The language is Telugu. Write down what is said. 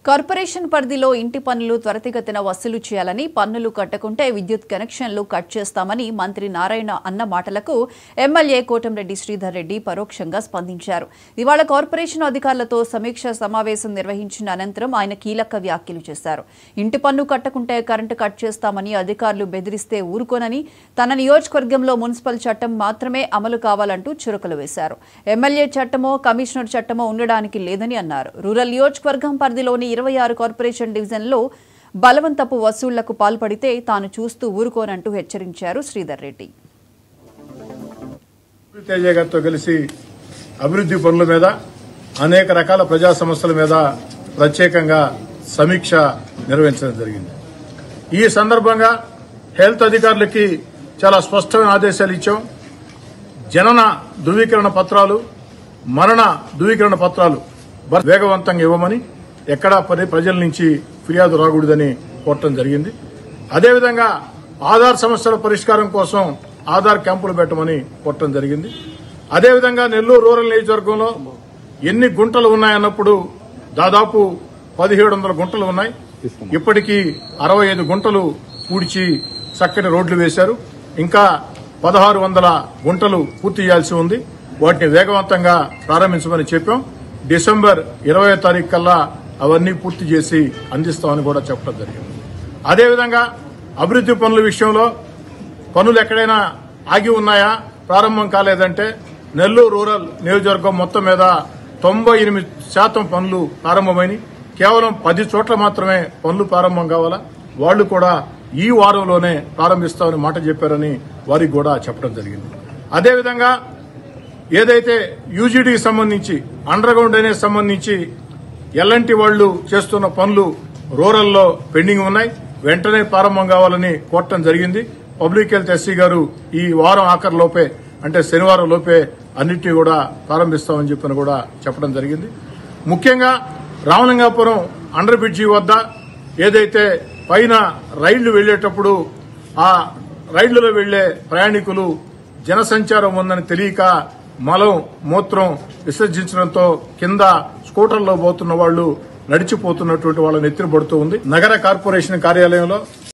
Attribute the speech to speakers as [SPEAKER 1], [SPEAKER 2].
[SPEAKER 1] కార్పొరేషన్ పరిధిలో ఇంటి పన్నులు త్వరితగతిన వసూలు చేయాలని పన్నులు కట్టకుంటే విద్యుత్ కనెక్షన్లు కట్ చేస్తామని మంత్రి నారాయణ అన్న మాటలకు ఎమ్మెల్యే కోటంరెడ్డి శ్రీధర్ రెడ్డి పరోక్షంగా స్పందించారు ఇవాళ కార్పొరేషన్ అధికారులతో సమీక్ష సమావేశం నిర్వహించిన అనంతరం ఆయన కీలక వ్యాఖ్యలు చేశారు ఇంటి పన్ను కట్టకుంటే కరెంటు కట్ చేస్తామని అధికారులు బెదిరిస్తే ఊరుకోనని తన నియోజకవర్గంలో మున్సిపల్ చట్టం మాత్రమే అమలు కావాలంటూ చురకలు వేశారు ఎమ్మెల్యే చట్టమో కమిషనర్ చట్టమో ఉండడానికి లేదని అన్నారు రూరల్ నియోజకవర్గం పరిధిలోని ఇరవై ఆరు కార్పొరేషన్ డివిజన్లో బలవంతపు వసూళ్లకు పాల్పడితే తాను చూస్తూ ఊరుకోనంటూ హెచ్చరించారు శ్రీధర్ రెడ్డి
[SPEAKER 2] తేజ గారితో కలిసి అభివృద్ది పనుల మీద అనేక రకాల ప్రజా సమస్యల మీద ప్రత్యేకంగా సమీక్ష నిర్వహించడం జరిగింది ఈ సందర్భంగా హెల్త్ అధికారులకి చాలా స్పష్టమైన ఆదేశాలు ఇచ్చాం జనన ధృవీకరణ పత్రాలు మరణ ధృవీకరణ పత్రాలు బ- వేగవంతంగా ఇవ్వమని ఎక్కడా పరి ప్రజల నుంచి ఫిర్యాదు రాకూడదని కోరటం జరిగింది అదేవిధంగా ఆధార్ సమస్యల పరిష్కారం కోసం ఆధార్ క్యాంపులు పెట్టమని కోరటం జరిగింది అదేవిధంగా నెల్లూరు రూరల్ నియోజకవర్గంలో ఎన్ని గుంటలు ఉన్నాయన్నప్పుడు దాదాపు పదిహేడు వందల గుంటలు ఉన్నాయి ఇప్పటికీ అరవై ఐదు గుంటలు పూడ్చి చక్కటి రోడ్లు వేశారు ఇంకా పదహారు వందల గుంటలు పూర్తి చేయాల్సి ఉంది వాటిని వేగవంతంగా ప్రారంభించమని చెప్పాం డిసెంబర్ ఇరవై తారీఖు కల్లా అవన్నీ పూర్తి చేసి అందిస్తామని కూడా చెప్పడం జరిగింది అదేవిధంగా అభివృద్ది పనుల విషయంలో పనులు ఎక్కడైనా ఆగి ఉన్నాయా ప్రారంభం కాలేదంటే నెల్లూరు రూరల్ నియోజకవర్గం మొత్తం మీద తొంభై ఎనిమిది శాతం పనులు ప్రారంభమైనవి కేవలం పది చోట్ల మాత్రమే పనులు ప్రారంభం కావాలా వాళ్లు కూడా ఈ వారంలోనే ప్రారంభిస్తామని మాట చెప్పారని వారికి కూడా చెప్పడం జరిగింది అదేవిధంగా ఏదైతే యూజీడీకి సంబంధించి అండర్ గ్రౌండ్ డ్రైనేజ్ సంబంధించి ఎల్లంటి వాళ్లు చేస్తున్న పనులు రూరల్లో పెండింగ్ ఉన్నాయి వెంటనే ప్రారంభం కావాలని కోరటం జరిగింది పబ్లిక్ హెల్త్ ఎస్సీ గారు ఈ వారం ఆఖరి లోపే అంటే శనివారం లోపే అన్నిటినీ కూడా ప్రారంభిస్తామని చెప్పని కూడా చెప్పడం జరిగింది ముఖ్యంగా రామలింగాపురం అండర్ బ్రిడ్జి వద్ద ఏదైతే పైన రైళ్లు వెళ్లేటప్పుడు ఆ రైళ్లలో వెళ్లే ప్రయాణికులు జనసంచారం ఉందని తెలియక మలం మూత్రం విసర్జించడంతో కింద స్కూటర్లో పోతున్న వాళ్ళు నడిచిపోతున్నటువంటి వాళ్ళని ఎత్తిన పడుతూ ఉంది నగర కార్పొరేషన్ కార్యాలయంలో